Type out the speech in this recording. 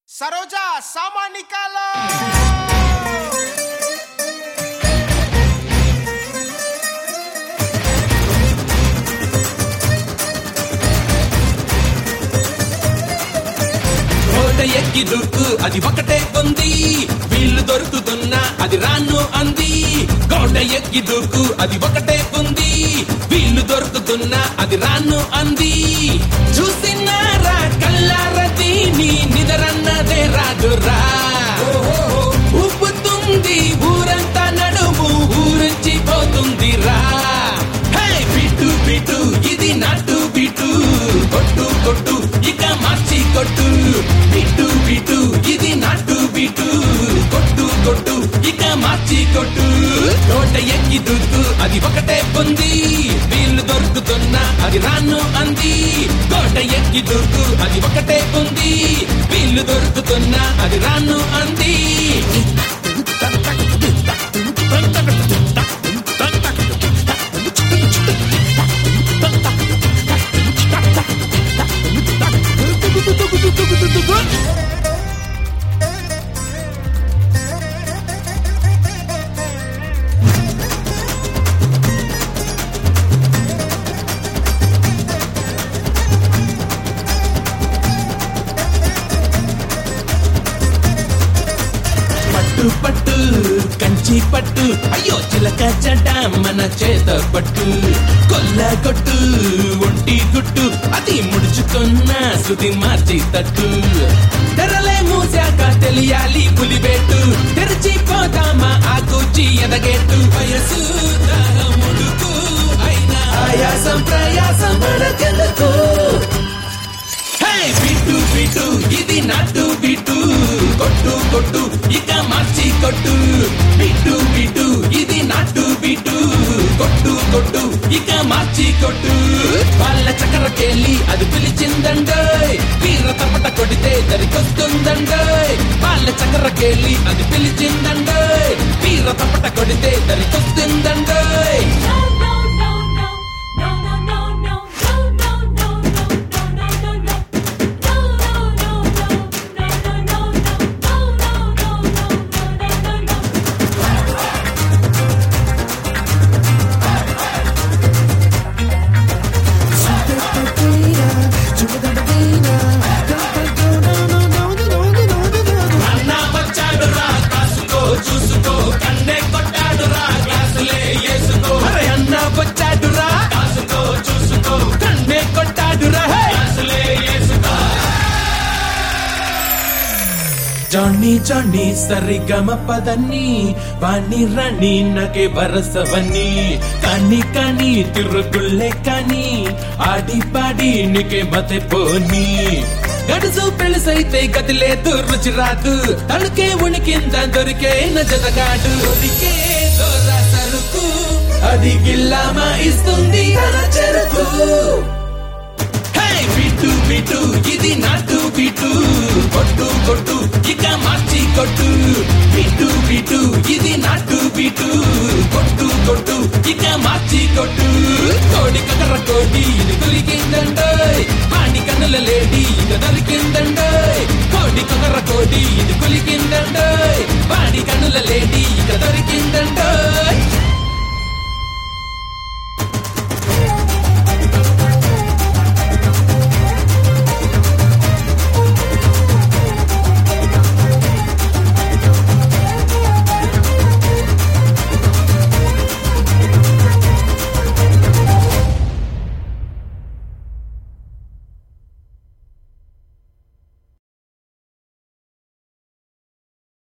సరోజా సామాన్నికాలో కోట ఎక్కి దుర్కు అది ఒకటే ఉంది వీళ్ళు దొరుకుతున్నా అది రాను అంది కోట ఎక్కి దుర్కు అది ఒకటే ఉంది వీళ్ళు దొరుకుతున్నా అది రాను అంది చూసినారా కల్లార దీని నిదరన్నదే రాజురా ఉప్పుతుంది ఊరంతా నడుము ఊరించి పోతుంది రా హే బిటు బిటు ఇది నాటు బిటు కొట్టు కొట్టు ఇక మార్చి కొట్టు బిటు బిటు ఇది నాటు బిటు కొట్టు కొట్టు ఇక మార్చి కొట్టు తోట ఎక్కి దుర్కు అది ఒకటే పొంది వీళ్ళు దొరుకుతున్నా అది రాను అంది తోట ఎక్కి దుర్కు అది ఒకటే పొంది వీళ్ళు దొరుకుతున్నా అది రాను అంది పట్టు పట్టు కంచి పట్టు అయ్యో చిలక చట మన చేత పట్టు కొల్ల కొట్టు ఒంటి గుట్టు అది ముడుచుకున్న సుది మార్చి తట్టు తెరలే మూసాక తెలియాలి పులిబెట్టు తెరిచిపోతామా ఆ కూచి ఎదగేట్టు వయసు ముడుకు అయినా ఆయాసం ప్రయాసం మనకెందుకు హే బిటు బిటు ఇది నాటు బిటు కొట్టు కొట్టు ఇక మార్చి కొట్టు బిటు బిటు ఇది నాటు బిటు కొట్టు కొట్టు ఇక మార్చి కొట్టు వాళ్ళ చక్కెరకెళ్ళి అది పిలిచిందండోయ్ వీర తపట కొడితే దరికొస్తుందండోయ్ వాళ్ళ చక్కెరకెళ్ళి అది పిలిచిందండోయ్ వీర తపట కొడితే దరికొస్తుందండోయ్ No, no, no, no, no, no, no, no, no, no, no, no, no, no, no, no. అన్న వచ్చాడు రా కాసుకో చూసుకో కన్నే కొట్టాడు రా గ్లాసులే వేసుకో అరే అన్న వచ్చాడు రా కాసుకో చూసుకో కన్నే కొట్టాడు రా గ్లాసులే వేసుకో జానీ జానీ సరిగమ పదని వాణి రాణి నకే వరసవని కాని కాని తిరుగుళ్ళే కాని ఆడి పాడి నీకే మతే పోని గడుసు పెళసైతే గతి లేదు రుచి రాదు తడుకే ఉనికింద దొరికే నజతగాడు దొరికే దొర సరుకు అది గిల్లామా ఇస్తుంది తన చెరుకు హే బిటు బిటు ఇది నాటు బిటు కొట్టు కొట్టు ఇక మార్చి కొట్టు బిటు బిటు ఇది నాటు బిటు కొట్టు కొట్టు ఇక మార్చి కొట్టు కోడి కకర కోడి ఇది దొరికిందండోయ్ వాడి కన్నుల లేడి ఇక దొరికిందండోయ్ కోడి